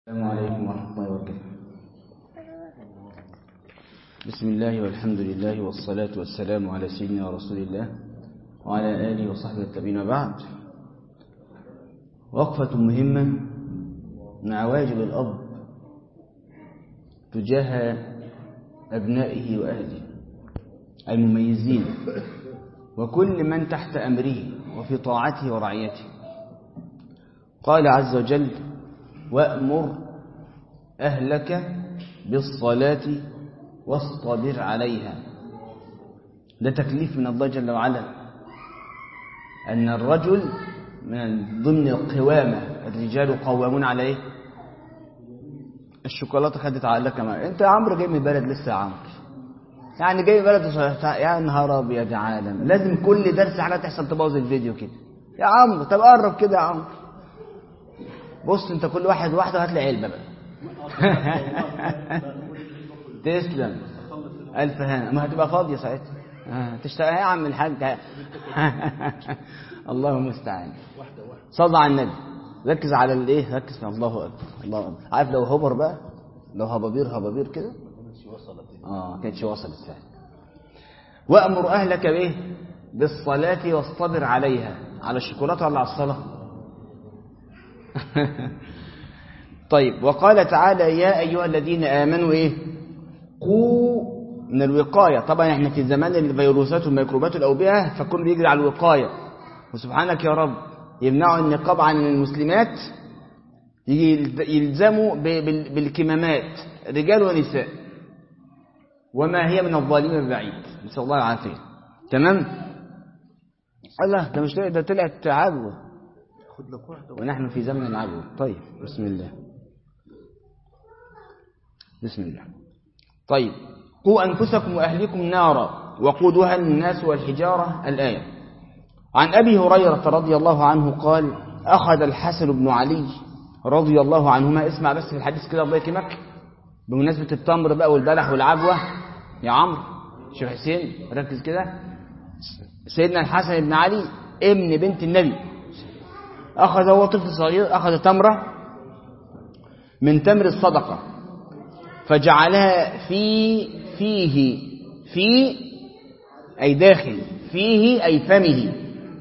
السلام عليكم ورحمة الله وبركاته بسم الله والحمد لله والصلاة والسلام على سيدنا رسول الله وعلى آله وصحبه التابعين بعد وقفة مهمة مع واجب الأب تجاه أبنائه وأهله المميزين وكل من تحت أمره وفي طاعته ورعيته قال عز وجل وأمر أهلك بالصلاة واصطبر عليها ده تكليف من الله جل وعلا أن الرجل من ضمن القوامة الرجال قوامون على إيه الشوكولاتة خدت عقلك كمان أنت يا عمرو جاي من البلد لسه يا عمرو يعني جاي من بلد يا نهار أبيض يا عالم لازم كل درس حاجة تحصل تبوظ الفيديو كده يا عمرو طب قرب كده يا عمرو بص انت كل واحد واحده هات لي علبه بقى تسلم الف هنا ما هتبقى فاضيه ساعتها آه. تشتغل يا عم الحاج الله المستعان صل على النبي ركز على الايه ركز في الله اكبر الله اكبر عارف لو هبر بقى لو هبابير هبابير كده اه كانتش وصلت فعلا وامر اهلك بايه بالصلاه واصطبر عليها على الشوكولاته ولا على الصلاه طيب وقال تعالى يا أيها الذين آمنوا إيه قوا من الوقاية طبعا احنا في زمان الفيروسات والميكروبات والأوبئة فكل بيجري على الوقاية وسبحانك يا رب يمنعوا النقاب عن المسلمات يجي يلزموا بالكمامات رجال ونساء وما هي من الظالمين بعيد نسأل الله العافية تمام الله ده مش ده طلعت عدوى ونحن في زمن العدو طيب بسم الله بسم الله طيب قوا أنفسكم وأهلكم نارا وقودها الناس والحجارة الآية عن أبي هريرة رضي الله عنه قال أخذ الحسن بن علي رضي الله عنهما اسمع بس في الحديث كده الله يكرمك بمناسبة التمر بقى والبلح والعجوة يا عمرو شيخ حسين ركز كده سيدنا الحسن بن علي ابن بنت النبي أخذ هو طفل صغير أخذ تمرة من تمر الصدقة فجعلها في فيه في أي داخل فيه أي فمه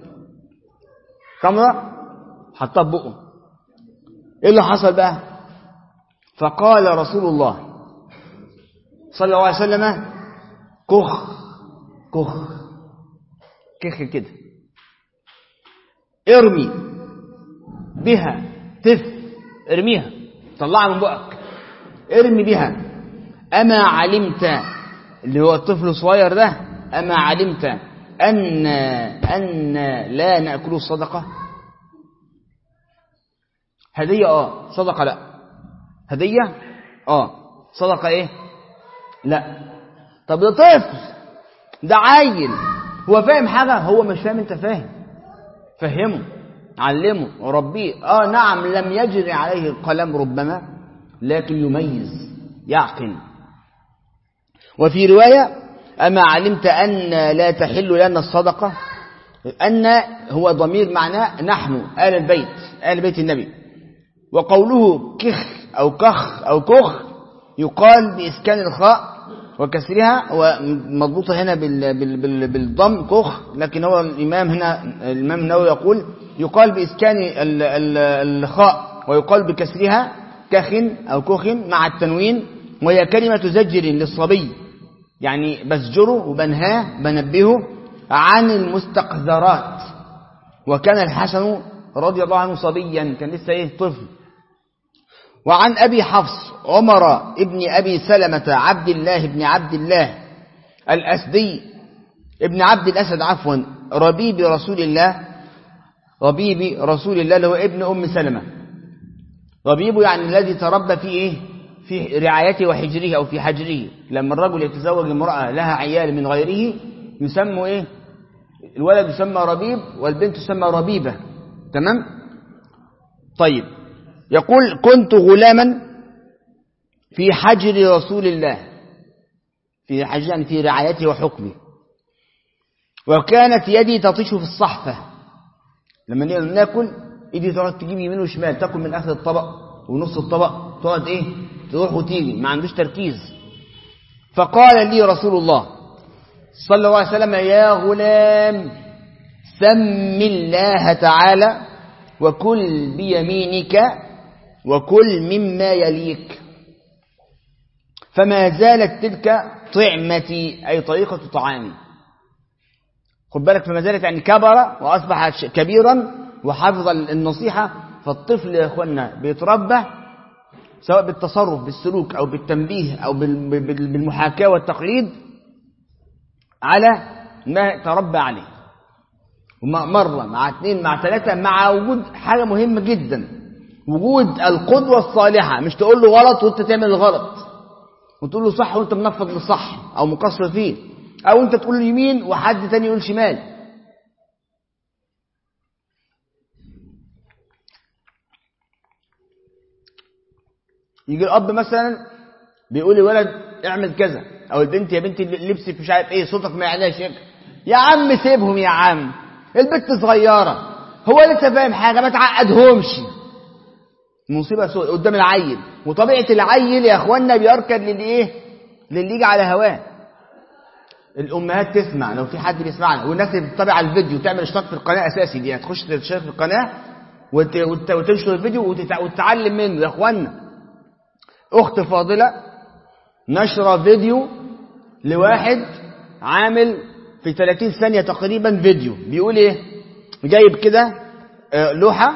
تمرة حطها بقه إيه اللي حصل بقى فقال رسول الله صلى الله عليه وسلم كخ كخ كخ كده ارمي بها تف ارميها طلعها من بقك ارمي بها أما علمت اللي هو الطفل الصغير ده أما علمت أن أن لا نأكل الصدقة هدية اه صدقة لا هدية اه صدقة ايه لا طب ده طفل ده عيل هو فاهم حاجة هو مش فاهم انت فاهم فهمه علمه وربيه اه نعم لم يجري عليه القلم ربما لكن يميز يعقل وفي رواية أما علمت أن لا تحل لنا الصدقة أن هو ضمير معناه نحن آل البيت آل بيت النبي وقوله كخ أو كخ أو كخ يقال بإسكان الخاء وكسرها ومضبوطة هنا بالضم كخ لكن هو الإمام هنا الإمام النووي يقول يقال بإسكان الخاء ويقال بكسرها كخ أو كخ مع التنوين وهي كلمة زجر للصبي يعني بزجره وبنهاه بنبهه عن المستقذرات وكان الحسن رضي الله عنه صبيا كان لسه ايه طفل وعن أبي حفص عمر ابن أبي سلمة عبد الله بن عبد الله الأسدي ابن عبد الأسد عفوا ربيب رسول الله ربيب رسول الله اللي هو ابن أم سلمة ربيب يعني الذي تربى في إيه في رعايته وحجره أو في حجره لما الرجل يتزوج امرأة لها عيال من غيره يسمى إيه الولد يسمى ربيب والبنت تسمى ربيبة تمام طيب يقول كنت غلاما في حجر رسول الله في حجر يعني في رعايته وحكمه وكانت يدي تطيش في الصحفة لما ناكل ايدي تقعد تجيب يمين وشمال تاكل من اخر الطبق ونص الطبق تقعد ايه تروح وتيجي ما عندوش تركيز فقال لي رسول الله صلى الله عليه وسلم يا غلام سم الله تعالى وكل بيمينك وكل مما يليك فما زالت تلك طعمتي أي طريقة طعامي خد بالك فما زالت يعني كبر وأصبح كبيرا وحفظ النصيحة فالطفل يا أخوانا بيتربى سواء بالتصرف بالسلوك أو بالتنبيه أو بالمحاكاة والتقليد على ما تربى عليه مرة مع اثنين مع ثلاثة مع وجود حاجة مهمة جدا وجود القدوة الصالحة مش تقول له غلط وانت تعمل الغلط وتقول له صح وانت منفض للصح او مقصر فيه او انت تقول له يمين وحد تاني يقول شمال يجي الاب مثلا بيقول لولد اعمل كذا او البنت يا بنتي لبسك مش عارف ايه صوتك ما يعنيش يا عم سيبهم يا عم البنت صغيره هو لسه فاهم حاجه ما تعقدهمش مصيبه سوء قدام العيل وطبيعه العيل يا اخوانا بيركن للي ايه للي يجي على هواه الامهات تسمع لو في حد بيسمعنا والناس اللي بتتابع على الفيديو تعمل اشتراك في القناه اساسي دي هتخش تشترك في القناه وت... وت... وتنشر الفيديو وتتع... وتتعلم منه يا اخوانا اخت فاضله نشر فيديو لواحد عامل في 30 ثانيه تقريبا فيديو بيقول ايه جايب كده لوحه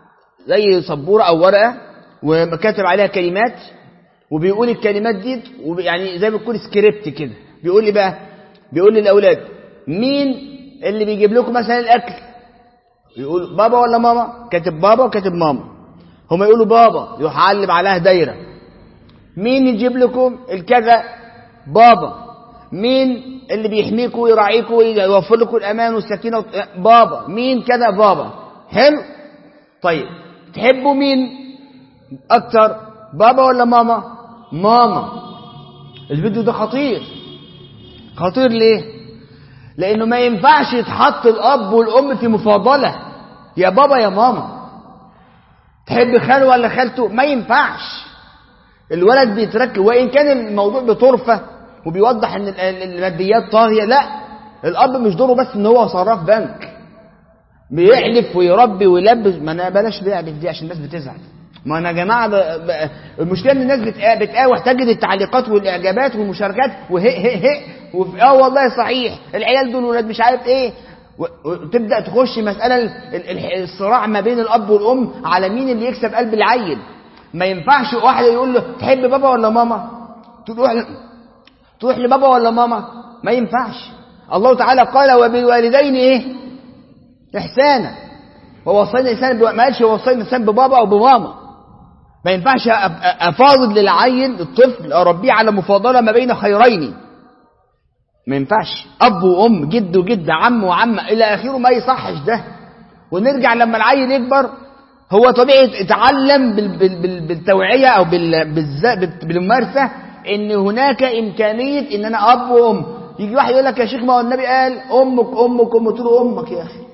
زي سبوره او ورقه وكاتب عليها كلمات وبيقول الكلمات دي يعني زي ما بتكون سكريبت كده بيقول لي بقى بيقول للاولاد مين اللي بيجيب لكم مثلا الاكل يقول بابا ولا ماما كاتب بابا وكاتب ماما هما يقولوا بابا يروح علم عليها دايره مين يجيب لكم الكذا بابا مين اللي بيحميكم ويراعيكم ويوفر لكم الامان والسكينه بابا مين كذا بابا حلو طيب تحبوا مين اكتر بابا ولا ماما ماما الفيديو ده خطير خطير ليه لانه ما ينفعش يتحط الاب والام في مفاضله يا بابا يا ماما تحب خاله ولا خالته ما ينفعش الولد بيتركب وان كان الموضوع بطرفه وبيوضح ان الماديات طاغيه لا الاب مش دوره بس ان هو صراف بنك بيحلف ويربي ويلبس ما انا بلاش بيحلف دي عشان الناس بتزعل ما انا يا جماعه ب... ب... المشكله ان الناس بتقا... بتقاوح تجد التعليقات والاعجابات والمشاركات وهي هي هي وفي اه والله صحيح العيال دول ولاد مش عارف ايه وتبدا تخش مساله ال... الصراع ما بين الاب والام على مين اللي يكسب قلب العيل ما ينفعش واحد يقول له تحب بابا ولا ماما تروح ل... تروح لبابا ولا ماما ما ينفعش الله تعالى قال وبالوالدين ايه احسانا ووصينا الانسان ما قالش وصينا الانسان ببابا او بماما ما ينفعش افاضل للعيل الطفل اربيه على مفاضله ما بين خيرين ما ينفعش اب وام جد وجد عم وعمه الى اخره ما يصحش ده ونرجع لما العيل يكبر هو طبيعي اتعلم بالتوعيه او بالممارسه ان هناك امكانيه ان انا اب وام يجي واحد يقول لك يا شيخ ما هو النبي قال امك امك امك قلت له امك يا اخي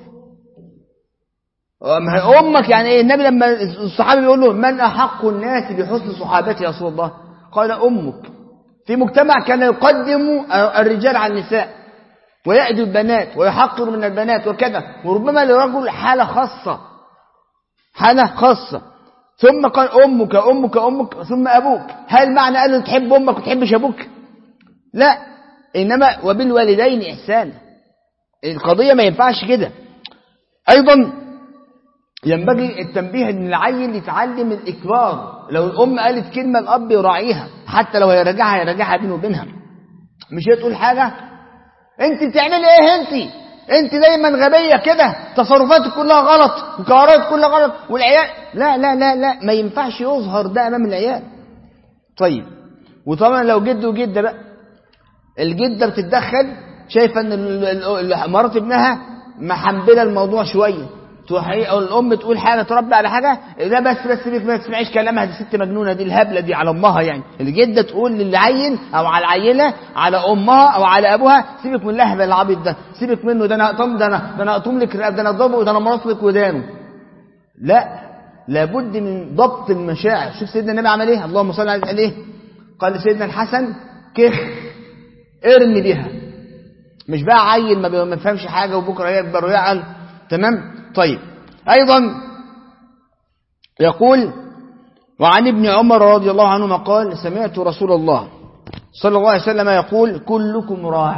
ما هي امك يعني ايه النبي لما الصحابي بيقول له من احق الناس بحسن صحابتي يا رسول الله قال امك في مجتمع كان يقدم الرجال على النساء ويأدي البنات ويحقر من البنات وكذا وربما لرجل حالة خاصة حالة خاصة ثم قال أمك أمك أمك ثم أبوك هل معنى قال تحب أمك وتحبش أبوك لا إنما وبالوالدين إحسانا القضية ما ينفعش كده أيضا ينبغي التنبيه ان العيل يتعلم الاكبار لو الام قالت كلمه الاب يراعيها حتى لو هيراجعها هيراجعها بينه وبينها مش هي تقول حاجه انت بتعملي ايه انت انت دايما غبيه كده تصرفاتك كلها غلط وقراراتك كلها غلط والعيال لا لا لا لا ما ينفعش يظهر ده امام العيال طيب وطبعا لو جد وجده بقى الجده بتتدخل شايفه ان مرات ابنها محمله الموضوع شويه تروح ايه او الام تقول حاجه تربي على حاجه لا بس بس بيك ما تسمعيش كلامها دي ست مجنونه دي الهبله دي على امها يعني الجده تقول للعيل او على العيله على امها او على ابوها سيبك من اللهبل العبيط ده سيبك منه ده انا اقطم ده انا ده انا اقطم لك ده انا اضربه ده انا مرص لك ودانه لا لابد من ضبط المشاعر شوف سيدنا النبي عمل ايه اللهم صل على عليه قال لسيدنا الحسن كخ ارمي بها مش بقى عيل ما بي- ما بيفهمش حاجه وبكره يكبر ويعقل تمام طيب ايضا يقول وعن ابن عمر رضي الله عنهما قال سمعت رسول الله صلى الله عليه وسلم يقول كلكم راع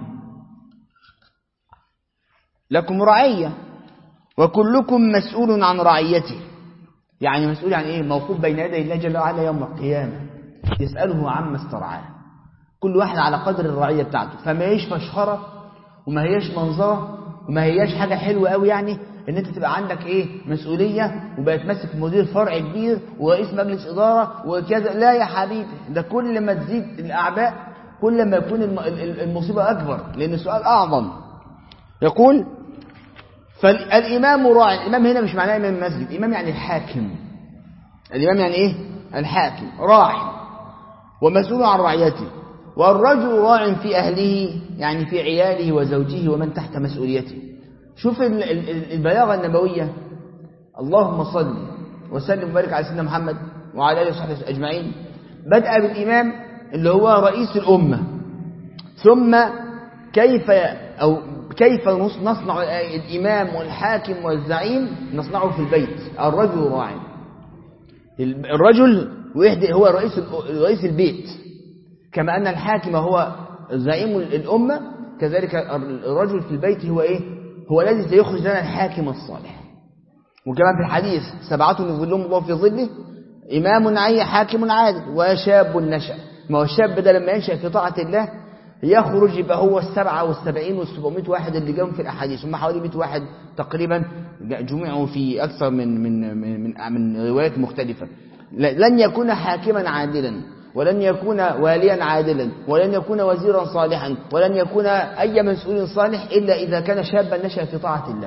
لكم رعية وكلكم مسؤول عن رعيته يعني مسؤول عن ايه موقوف بين يدي الله جل وعلا يوم القيامة يسأله عما استرعاه كل واحد على قدر الرعية بتاعته فما هيش فشخرة وما هيش منظرة وما هيش حاجة حلوة قوي يعني ان انت تبقى عندك ايه مسؤولية وبقت ماسك مدير فرع كبير ورئيس مجلس إدارة وكذا لا يا حبيبي ده كل ما تزيد الأعباء كل ما يكون الم- ال- المصيبة أكبر لأن السؤال أعظم يقول فالإمام راع الإمام هنا مش معناه إمام المسجد الإمام يعني الحاكم الإمام يعني إيه الحاكم راع ومسؤول عن رعيته والرجل راع في أهله يعني في عياله وزوجه ومن تحت مسؤوليته شوف ال- ال- ال- البلاغة النبوية اللهم صل وسلم وبارك على سيدنا محمد وعلى آله وصحبه أجمعين بدأ بالإمام اللي هو رئيس الأمة ثم كيف أو كيف نص- نصنع الإمام والحاكم والزعيم نصنعه في البيت الرجل راع الرجل وحده هو رئيس رئيس البيت كما أن الحاكم هو زعيم الأمة كذلك الرجل في البيت هو إيه هو الذي سيخرج لنا الحاكم الصالح وكما في الحديث سبعة يظلهم الله في ظله إمام عي حاكم عادل وشاب نشأ ما هو الشاب ده لما ينشأ في طاعة الله يخرج يبقى هو السبعة والسبعين والسبعمائة واحد اللي جاهم في الأحاديث هم حوالي 100 واحد تقريبا جمعوا في أكثر من من من من, من روايات مختلفة لن يكون حاكما عادلا ولن يكون واليا عادلا ولن يكون وزيرا صالحا ولن يكون أي مسؤول صالح إلا إذا كان شابا نشأ في طاعة الله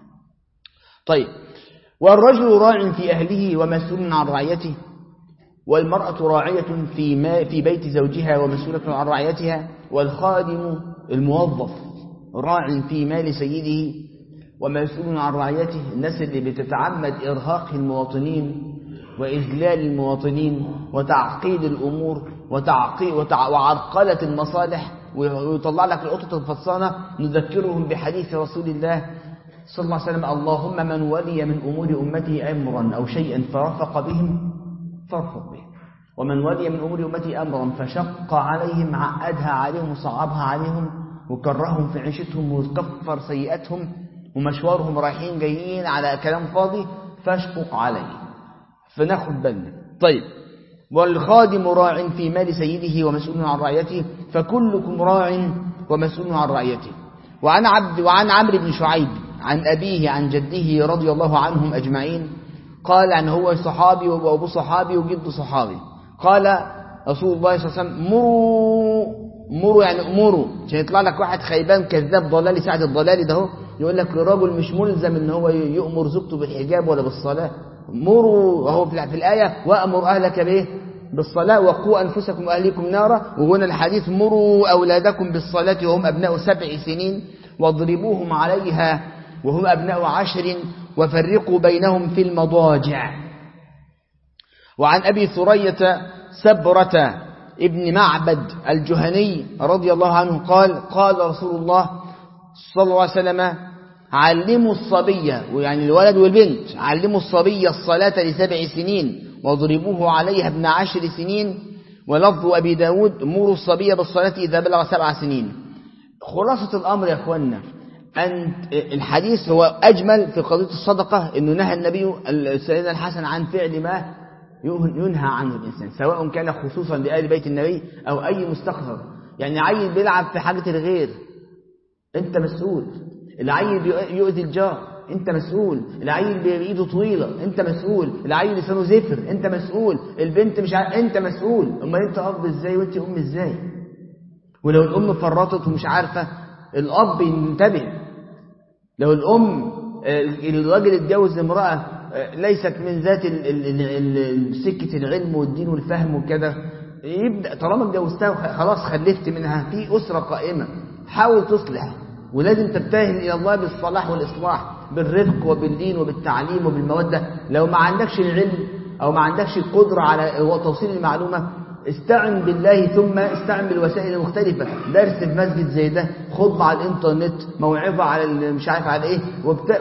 طيب والرجل راع في أهله ومسؤول عن رعيته والمرأة راعية في, ما في بيت زوجها ومسؤولة عن رعيتها والخادم الموظف راع في مال سيده ومسؤول عن رعيته الناس اللي بتتعمد إرهاق المواطنين وإذلال المواطنين وتعقيد الأمور وتعقيد وتع... وعرقلة المصالح ويطلع لك القطط الفصانة نذكرهم بحديث رسول الله صلى الله عليه وسلم اللهم من ولي من أمور أمته أمرا أو شيئا فرفق بهم فارفق به ومن ولي من أمور أمته أمرا فشق عليهم عقدها عليهم وصعبها عليهم وكرههم في عيشتهم وكفر سيئاتهم ومشوارهم رايحين جايين على كلام فاضي فاشقق عليه فناخد بالنا طيب والخادم راع في مال سيده ومسؤول عن رعيته فكلكم راع ومسؤول عن رعيته وعن عبد وعن عمرو بن شعيب عن أبيه عن جده رضي الله عنهم أجمعين قال أن هو صحابي وأبو صحابي وجد صحابي قال رسول الله صلى الله عليه وسلم مروا مروا يعني امروا عشان يطلع لك واحد خيبان كذاب ضلالي ساعة الضلالي ده هو يقول لك الرجل مش ملزم ان هو يؤمر زوجته بالحجاب ولا بالصلاة مروا وهو في الآية وأمر أهلك به بالصلاة وقوا أنفسكم وأهليكم نارا وهنا الحديث مروا أولادكم بالصلاة وهم أبناء سبع سنين واضربوهم عليها وهم أبناء عشر وفرقوا بينهم في المضاجع وعن أبي ثرية سبرة ابن معبد الجهني رضي الله عنه قال قال رسول الله صلى الله عليه وسلم علموا الصبية ويعني الولد والبنت علموا الصبية الصلاة لسبع سنين واضربوه عليها ابن عشر سنين ولفظ أبي داود مروا الصبية بالصلاة إذا بلغ سبع سنين خلاصة الأمر يا أخوانا أن الحديث هو أجمل في قضية الصدقة أنه نهى النبي سيدنا الحسن عن فعل ما ينهى عنه الإنسان سواء كان خصوصا لآل بيت النبي أو أي مستخسر يعني عيل بيلعب في حاجة الغير أنت مسؤول العيل يؤذي الجار أنت مسؤول العيل بإيده طويلة أنت مسؤول العيل لسانه زفر أنت مسؤول البنت مش ع... أنت مسؤول أما أنت أب إزاي وأنت أم إزاي ولو الأم فرطت ومش عارفة الأب ينتبه لو الأم الراجل اتجوز امرأة ليست من ذات سكة العلم والدين والفهم وكده يبدأ طالما اتجوزتها خلاص خلفت منها في أسرة قائمة حاول تصلح ولازم تبتهل إلى الله بالصلاح والإصلاح بالرفق وبالدين وبالتعليم وبالمودة لو ما عندكش العلم أو ما عندكش القدرة على توصيل المعلومة استعن بالله ثم استعن بالوسائل المختلفة درس في مسجد زي ده خطبة على الانترنت موعظة على مش عارف على ايه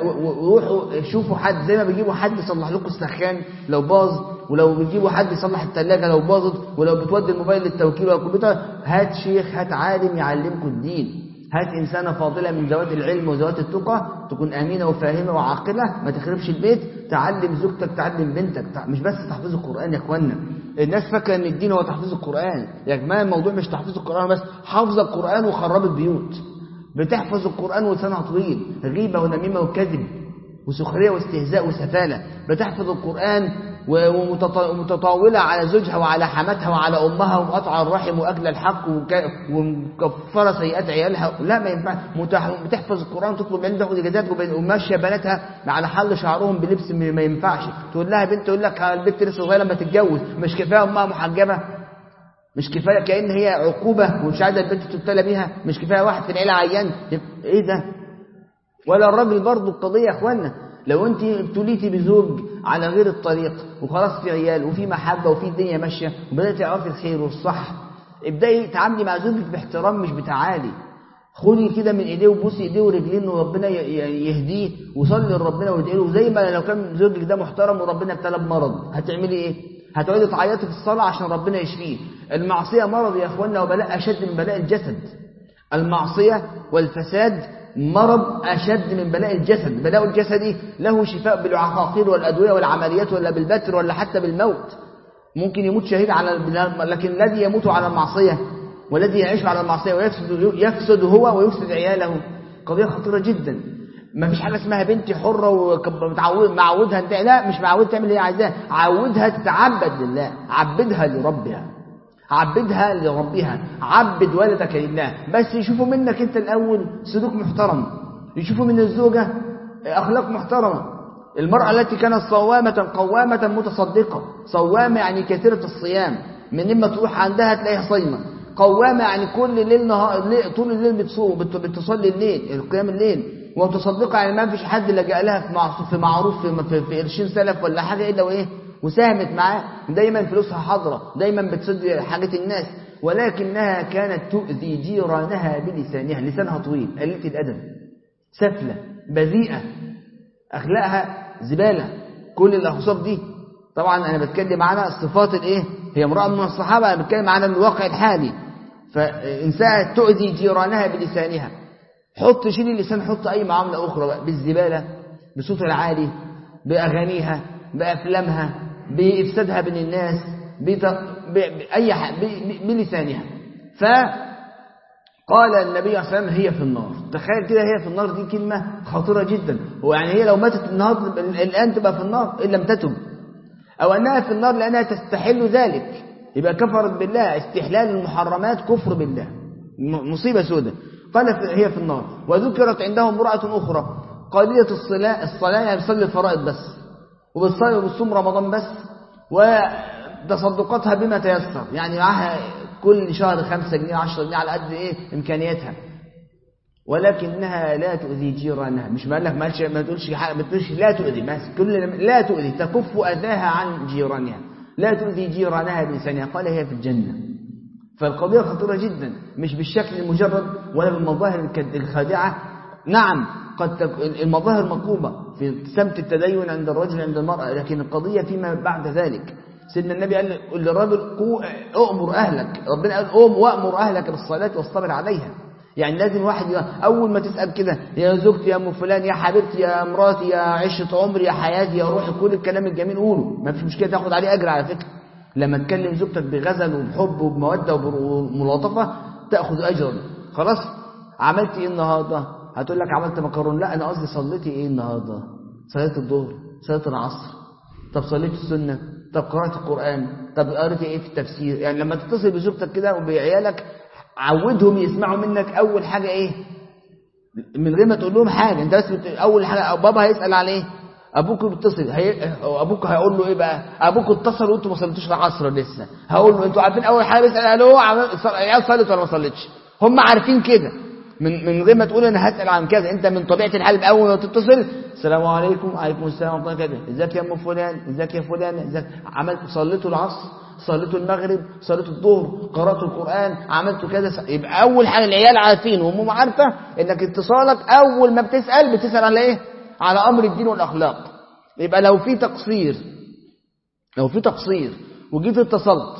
وروحوا شوفوا حد زي ما بيجيبوا حد يصلح لكم السخان لو باظ ولو بتجيبوا حد يصلح الثلاجة لو باظت ولو بتودي الموبايل للتوكيل ولا الكمبيوتر هات شيخ هات عالم يعلمكم الدين هات إنسانة فاضلة من ذوات العلم وذوات التقى تكون أمينة وفاهمة وعاقلة ما تخربش البيت تعلم زوجتك تعلم بنتك مش بس تحفظ القرآن يا إخوانا الناس فاكرة إن الدين هو تحفيظ القرآن يا جماعة الموضوع مش تحفيظ القرآن بس حافظ القرآن وخربت بيوت بتحفظ القرآن ولسانها طويل غيبة ونميمة وكذب وسخرية واستهزاء وسفالة بتحفظ القرآن ومتطاولة على زوجها وعلى حماتها وعلى أمها ومقطع الرحم وأكل الحق ومكفرة سيئات عيالها لا ما ينفع بتحفظ القرآن وتطلب علم تاخد إجازات وماشية بناتها على حل شعرهم بلبس ما ينفعش تقول لها بنت تقول لك البنت لسه صغيرة لما تتجوز مش كفاية أمها محجبة مش كفاية كأن هي عقوبة ومش عايزة البنت تبتلى بيها مش كفاية واحد في العيلة عيان ايه ده ولا الراجل برضه القضية يا اخوانا لو انت ابتليتي بزوج على غير الطريق وخلاص في عيال وفي محبة وفي الدنيا ماشية وبدأت تعرفي الخير والصح ابدأي تعاملي مع زوجك باحترام مش بتعالي خدي كده من ايديه وبوسي ايديه ورجليه وربنا يهديه وصلي لربنا وادعي له زي ما لو كان زوجك ده محترم وربنا ابتلى بمرض هتعملي ايه هتقعدي تعيطي في الصلاة عشان ربنا يشفيه المعصية مرض يا اخوانا وبلاء اشد من بلاء الجسد المعصية والفساد مرض أشد من بلاء الجسد بلاء الجسد له شفاء بالعقاقير والأدوية والعمليات ولا بالبتر ولا حتى بالموت ممكن يموت شهيد على لكن الذي يموت على المعصية والذي يعيش على المعصية ويفسد يفسد هو ويفسد عياله قضية خطيرة جدا ما فيش حاجة اسمها بنتي حرة ومعودها انت لا مش معودها تعمل اللي هي عايزاه عودها تتعبد لله عبدها لربها عبدها لربها عبد ولدك لله بس يشوفوا منك انت الاول سلوك محترم يشوفوا من الزوجة اخلاق محترمة المرأة التي كانت صوامة قوامة متصدقة صوامة يعني كثيرة الصيام من اما تروح عندها تلاقيها صايمة قوامة يعني كل ليل نهار طول الليل بتصوم بتصلي الليل القيام الليل ومتصدقة يعني ما فيش حد لجأ لها في معروف في, في قرشين سلف ولا حاجة الا وايه وساهمت معاه دايما فلوسها حاضرة دايما بتسد حاجة الناس ولكنها كانت تؤذي جيرانها بلسانها لسانها طويل قليلة الأدب سفلة بذيئة أخلاقها زبالة كل الأخصاب دي طبعا أنا بتكلم على الصفات الإيه هي امرأة من الصحابة أنا بتكلم على الواقع الحالي فإنسان تؤذي جيرانها بلسانها حط شيل اللسان حط أي معاملة أخرى بقى بالزبالة بصوت العالي بأغانيها بأفلامها بإفسادها بين الناس بأي بلسانها فقال النبي عليه الصلاة والسلام هي في النار تخيل كده هي في النار دي كلمة خطيرة جدا ويعني هي لو ماتت النهارده الآن تبقى في النار إن لم تتب أو أنها في النار لأنها تستحل ذلك يبقى كفرت بالله استحلال المحرمات كفر بالله مصيبة سودة قال هي في النار وذكرت عندهم امرأة أخرى قليلة الصلاة الصلاة يعني بتصلي الفرائض بس وبتصلي وبتصوم رمضان بس وتصدقاتها بما تيسر يعني معاها كل شهر خمسة جنيه عشرة جنيه على قد ايه امكانياتها ولكنها لا تؤذي جيرانها مش بقول لك ما تقولش ما تقولش لا تؤذي بس كل لا تؤذي تكف اذاها عن جيرانها لا تؤذي جيرانها بلسانها قال هي في الجنه فالقضيه خطيره جدا مش بالشكل المجرد ولا بالمظاهر الخادعه نعم قد تك... المظاهر مطلوبة في سمت التدين عند الرجل عند المرأة لكن القضية فيما بعد ذلك سيدنا النبي قال للرجل أؤمر أهلك ربنا قال أم وأمر أهلك بالصلاة واصطبر عليها يعني لازم واحد أول ما تسأل كده يا زوجتي يا أم فلان يا حبيبتي يا مراتي يا عشة عمري يا حياتي يا روحي كل الكلام الجميل قوله ما فيش مشكلة تاخد عليه أجر على فكرة لما تكلم زوجتك بغزل وبحب وبمودة وبملاطفة تأخذ أجرا خلاص عملت إيه النهارده هتقول لك عملت مكرون لا انا قصدي صليتي ايه النهارده صليت الظهر صليت العصر طب صليت السنه طب قرات القران طب قريتي ايه في التفسير يعني لما تتصل بزوجتك كده وبعيالك عودهم يسمعوا منك اول حاجه ايه من غير ما تقول لهم حاجه انت بس بت... اول حاجه بابا هيسال على ايه ابوك بيتصل هي... ابوك هيقول له ايه بقى ابوك اتصل وانتوا ما صليتوش العصر لسه هقول له انتوا عارفين اول حاجه بيسال الو العيال صلت ولا ما صلتش هم عارفين كده من من غير ما تقول انا هسال عن كذا انت من طبيعه الحال اول ما تتصل السلام عليكم وعليكم السلام ورحمه الله كذا ازيك يا ام فلان ازيك يا فلان ازيك عملت صليتوا العصر صليتوا المغرب صليتوا الظهر قراتوا القران عملتوا كذا يبقى اول حاجه العيال عارفين وامهم عارفه انك اتصالك اول ما بتسال بتسال على ايه على امر الدين والاخلاق يبقى لو في تقصير لو في تقصير وجيت اتصلت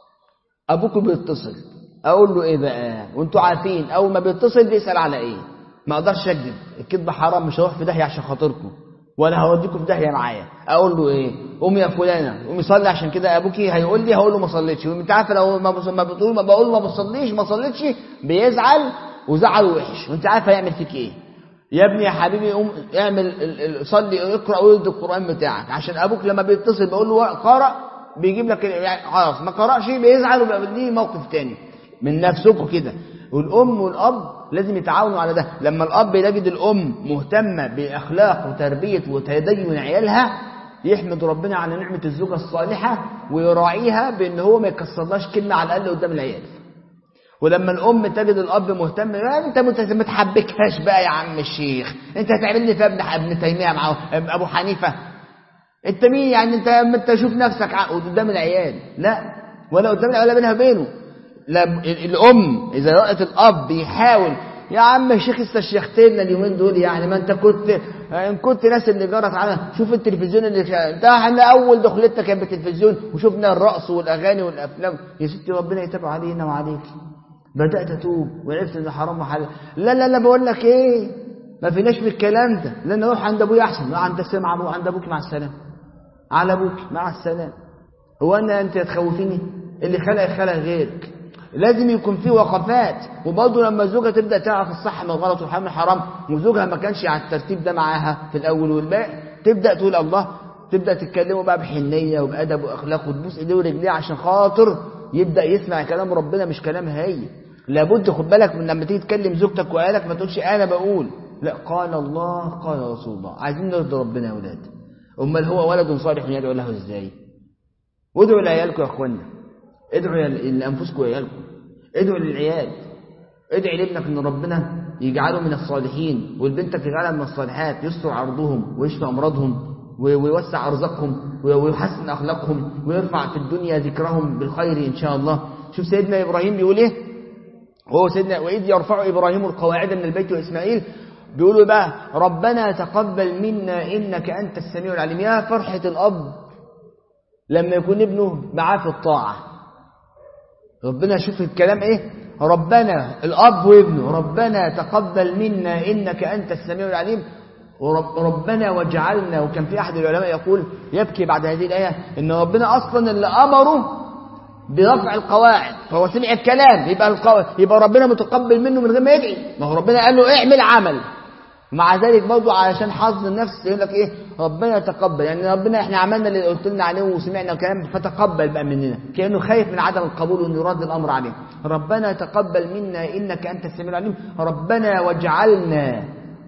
ابوك بيتصل اقول له ايه بقى وانتوا عارفين اول ما بيتصل بيسال على ايه ما اقدرش اكذب الكذب حرام مش هروح في داهيه عشان خاطركم ولا هوديكم في داهيه معايا اقول له ايه قومي يا فلانه قومي صلي عشان كده ابوكي هيقول لي هقول له ما صليتش وانت عارفه لو ما بص- ما بتقول ما بقول ما بصليش ما صليتش بيزعل وزعل وحش وانت عارفه هيعمل فيك ايه يا ابني يا حبيبي قوم اعمل ال- ال- صلي اقرا ويد القران بتاعك عشان ابوك لما بيتصل بقول له قرأ بيجيب لك ال- يعني خلاص ما قرأش بيزعل وبيبقى ليه موقف تاني من نفسكم كده والام والاب لازم يتعاونوا على ده لما الاب يجد الام مهتمه باخلاق وتربيه وتدين عيالها يحمد ربنا على نعمه الزوجه الصالحه ويراعيها بان هو ما يكسرلاش كلمه على الاقل قدام العيال ولما الام تجد الاب مهتم يعني انت مت- ما تحبكهاش بقى يا عم الشيخ انت هتعمل لي فيها ابن ابن تيميه مع ابو حنيفه انت مين يعني انت ما انت شوف نفسك ع- قدام العيال لا ولا قدام العيال ولا بينها وبينه لا ال- الام اذا رأت الاب بيحاول يا عم يا شيخ استشيختنا اليومين دول يعني ما انت كنت ان كنت ناس اللي جرت على شوف التلفزيون اللي شا... انت احنا اول دخلتنا كانت بالتلفزيون وشفنا الرقص والاغاني والافلام يا ستي ربنا يتابع علينا وعليكي بدأت أتوب وعرفت إن حرام وحلال لا لا لا بقول لك إيه ما فيناش من الكلام ده لأن أروح عند أبويا أحسن لا عند السلام عند أبوك عند أبوك مع السلامة على أبوك مع السلامة هو أنا أنت تخوفيني اللي خلق خلق غيرك لازم يكون في وقفات وبرضه لما الزوجة تبدأ تعرف الصح من الغلط والحرام من الحرام وزوجها ما كانش على الترتيب ده معاها في الأول والباقي تبدأ تقول الله تبدأ تتكلموا بقى بحنية وبأدب وأخلاق وتبوس إيديه ورجليه عشان خاطر يبدأ يسمع كلام ربنا مش كلام هي لابد خد بالك من لما تيجي تكلم زوجتك وعيالك ما تقولش أنا بقول لا قال الله قال رسول الله عايزين نرضي ربنا يا أولاد أمال هو ولد صالح يدعو له إزاي وادعوا لعيالكم يا أخوانا ادعوا ل- لأنفسكم وعيالكم ادعوا للعيال ادعي لابنك ان ربنا يجعله من الصالحين والبنتك يجعلها من الصالحات يستر عرضهم ويشفي امراضهم و- ويوسع ارزاقهم و- ويحسن اخلاقهم ويرفع في الدنيا ذكرهم بالخير ان شاء الله شوف سيدنا ابراهيم بيقول ايه هو سيدنا واذ يرفع ابراهيم القواعد من البيت واسماعيل بيقولوا بقى ربنا تقبل منا انك انت السميع العليم يا فرحه الاب لما يكون ابنه معاه في الطاعه ربنا شوف الكلام ايه ربنا الاب وابنه ربنا تقبل منا انك انت السميع العليم ورب ربنا واجعلنا وكان في احد العلماء يقول يبكي بعد هذه الايه ان ربنا اصلا اللي امره برفع القواعد فهو سمع الكلام يبقى القو... يبقى ربنا متقبل منه من غير ما يدعي ما هو ربنا قال له اعمل عمل مع ذلك برضه علشان حظ النفس يقول لك ايه ربنا يتقبل يعني ربنا احنا عملنا اللي قلت لنا عليه وسمعنا الكلام فتقبل بقى مننا كانه خايف من عدم القبول وان يرد الامر عليه ربنا تقبل منا انك انت السميع العليم ربنا واجعلنا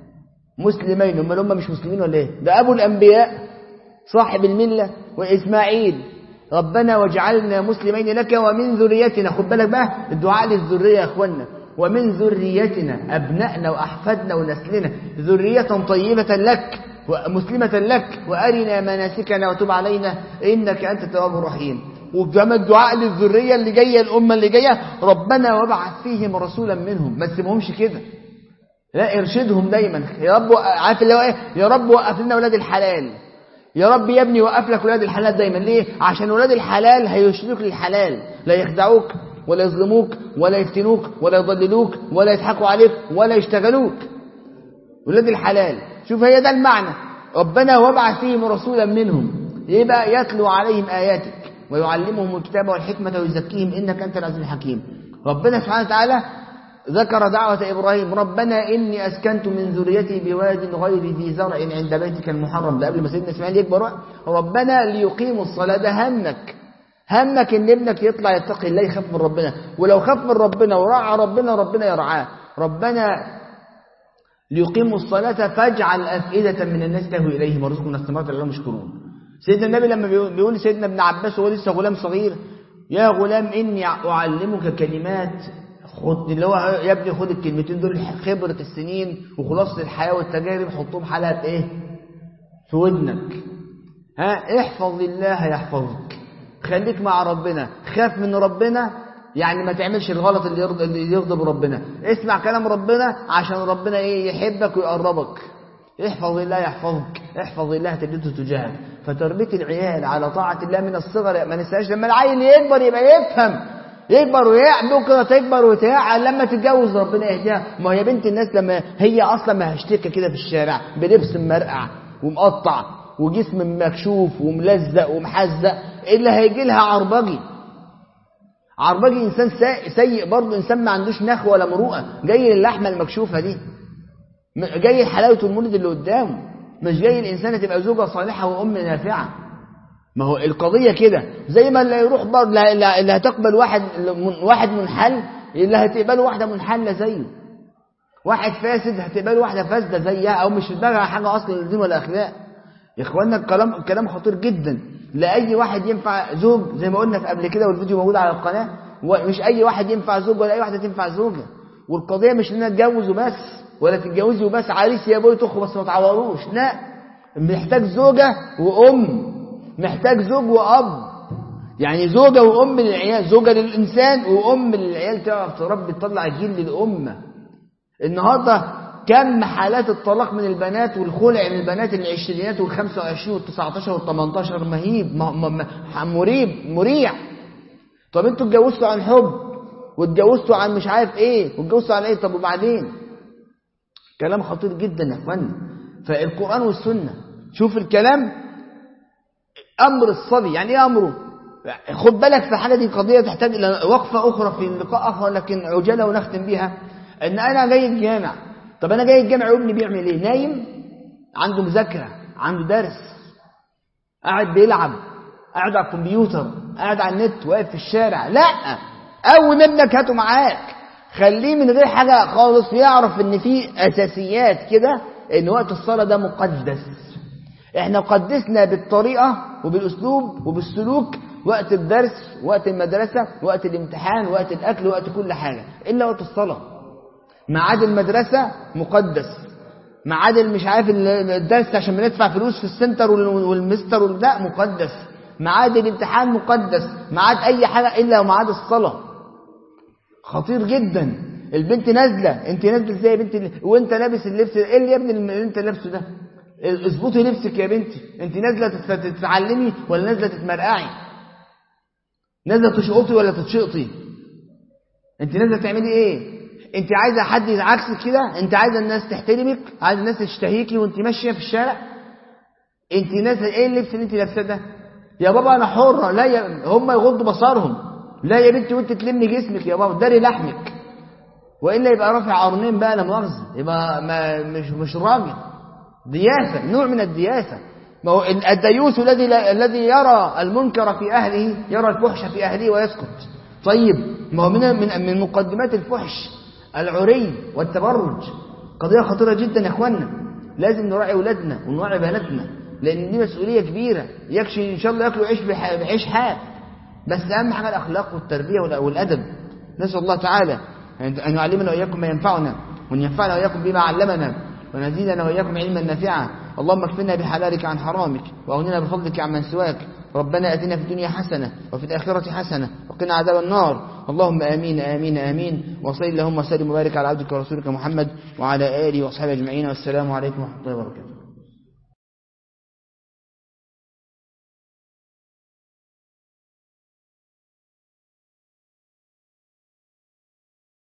مسلمين هم هم مش مسلمين ولا ايه ده ابو الانبياء صاحب المله واسماعيل ربنا واجعلنا مسلمين لك ومن ذريتنا خد بالك بقى الدعاء للذريه يا اخوانا ومن ذريتنا ابنائنا واحفادنا ونسلنا ذريه طيبه لك ومسلمه لك وارنا مناسكنا وتب علينا انك انت التواب الرحيم وكما الدعاء للذريه اللي جايه الامه اللي جايه ربنا وابعث فيهم رسولا منهم ما تسيبهمش كده لا ارشدهم دايما يا رب عارف اللي هو ايه يا رب وقف لنا ولاد الحلال يا رب يا ابني وقف لك ولاد الحلال دايما ليه عشان ولاد الحلال هيرشدوك للحلال لا يخدعوك ولا يظلموك ولا يفتنوك ولا يضللوك ولا يضحكوا عليك ولا يشتغلوك ولاد الحلال شوف هي ده المعنى ربنا وابعث فيهم رسولا منهم يبقى يتلو عليهم آياتك ويعلمهم الكتاب والحكمة ويزكيهم إنك أنت العزيز الحكيم ربنا سبحانه وتعالى ذكر دعوة إبراهيم ربنا إني أسكنت من ذريتي بواد غير ذي زرع عند بيتك المحرم ده قبل ما سيدنا إسماعيل يكبر ربنا ليقيموا الصلاة ده همك همك إن ابنك يطلع يتقي الله يخاف من ربنا ولو خاف من ربنا ورعى ربنا ربنا يرعاه ربنا ليقيموا الصلاة فاجعل أفئدة من الناس تهوي إليهم ورزقهم من الثمرات لعلهم يشكرون سيدنا النبي لما بيقول سيدنا ابن عباس وهو لسه غلام صغير يا غلام إني أعلمك كلمات خد اللي هو يا ابني خد الكلمتين دول خبرة السنين وخلاصة الحياة والتجارب حطهم حلقة ايه في ودنك ها احفظ الله يحفظك خليك مع ربنا خاف من ربنا يعني ما تعملش الغلط اللي يرضى اللي يغضب ربنا اسمع كلام ربنا عشان ربنا ايه يحبك ويقربك احفظ الله يحفظك احفظ الله تجده تجاهك فتربيه العيال على طاعه الله من الصغر ما ننساش لما العيل يكبر يبقى يفهم يكبر ويعمل بكره تكبر وتعال لما تتجوز ربنا يهديها ما هي بنت الناس لما هي اصلا ما هشتكى كده في الشارع بلبس مرقع ومقطع وجسم مكشوف وملزق ومحزق اللي هيجي لها عربجي عربجي انسان سيء برضه انسان ما عندوش نخوه ولا مروءه جاي اللحمه المكشوفه دي جاي حلاوه المولد اللي قدامه مش جاي الانسانه تبقى زوجه صالحه وام نافعه ما هو القضيه كده زي ما اللي يروح برضه اللي هتقبل واحد واحد منحل اللي هتقبله واحده منحله زيه واحد فاسد هتقبله واحده فاسده زيها او مش في دماغها حاجه اصلا للدين ولا اخلاق يا اخوانا الكلام الكلام خطير جدا لاي واحد ينفع زوج زي ما قلنا في قبل كده والفيديو موجود على القناه ومش اي واحد ينفع زوج ولا اي واحده تنفع زوجه والقضيه مش ان اتجوز وبس ولا تتجوزي وبس عريس يا ابوي تخرج بس ما تعوروش لا محتاج زوجه وام محتاج زوج واب يعني زوجه وام للعيال زوجه للانسان وام للعيال تعرف تربي تطلع جيل للامه النهارده كم حالات الطلاق من البنات والخلع من البنات العشرينات والخمسة وعشرين والتسعتاشر والتمنتاشر مهيب مريب مريع طب انتوا اتجوزتوا عن حب واتجوزتوا عن مش عارف ايه واتجوزتوا عن ايه طب وبعدين كلام خطير جدا يا اخوانا فالقرآن والسنة شوف الكلام امر الصبي يعني ايه امره خد بالك في حاجة دي قضية تحتاج الى وقفة اخرى في لقاء اخر لكن عجالة ونختم بيها ان انا جاي الجامع طب انا جاي الجامع وابني بيعمل ايه نايم عنده مذاكره عنده درس قاعد بيلعب قاعد على الكمبيوتر قاعد على النت واقف في الشارع لا قوم ابنك هاته معاك خليه من غير حاجه خالص يعرف ان في اساسيات كده ان وقت الصلاه ده مقدس احنا قدسنا بالطريقه وبالاسلوب وبالسلوك وقت الدرس وقت المدرسه وقت الامتحان وقت الاكل وقت كل حاجه الا وقت الصلاه ميعاد المدرسة مقدس ميعاد مش عارف الدرس عشان بندفع فلوس في السنتر والمستر لا مقدس ميعاد الامتحان مقدس ميعاد اي حاجة الا ميعاد الصلاة خطير جدا البنت نازلة انت نازلة ازاي يا بنتي وانت لابس اللبس ايه اللي يا ابني اللي انت لابسه ده اظبطي لبسك يا بنتي انت نازلة تتعلمي ولا نازلة تتمرقعي نازلة تشقطي ولا تتشقطي انت نازلة تعملي ايه انت عايزه حد عكسك كده انت عايزه الناس تحترمك عايزه الناس تشتهيكي وانت ماشيه في الشارع انت نازله ايه اللبس اللي انت لابساه ده يا بابا انا حره لا يا هم يغضوا بصرهم لا يا بنتي وانت تلمي جسمك يا بابا داري لحمك والا يبقى رافع قرنين بقى لا مؤاخذه يبقى ما مش مش راجل دياثه نوع من الدياثه ما هو الديوث الذي الذي يرى المنكر في اهله يرى الفحش في اهله ويسكت طيب ما هو من من من مقدمات الفحش العري والتبرج قضية خطيرة جدا يا اخوانا لازم نراعي اولادنا ونراعي بناتنا لان دي مسؤولية كبيرة يكشي ان شاء الله ياكلوا عيش بعيش حاد بس اهم حاجة الاخلاق والتربية والادب نسأل الله تعالى ان يعلمنا واياكم ما ينفعنا وان ينفعنا واياكم بما علمنا ونزيدنا واياكم علما نافعا اللهم اكفنا بحلالك عن حرامك واغننا بفضلك عمن سواك ربنا اتنا في الدنيا حسنه وفي الاخره حسنه وقنا عذاب النار اللهم امين امين امين وصل اللهم وسلم وبارك على عبدك ورسولك محمد وعلى اله واصحابه اجمعين والسلام عليكم ورحمه الله وبركاته